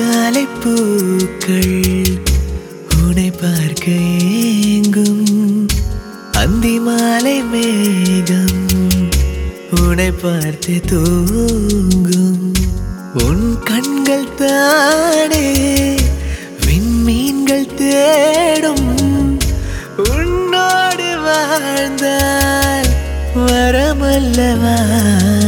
அதிகாலை பூக்கள் உன்னை பார்க்க ஏங்கும் அந்தி மாலை மேகம் உன்னை பார்த்து தூங்கும் உன் கண்கள் தானே விண்மீன்கள் தேடும் உன்னோடு வாழ்ந்தால் வரமல்லவா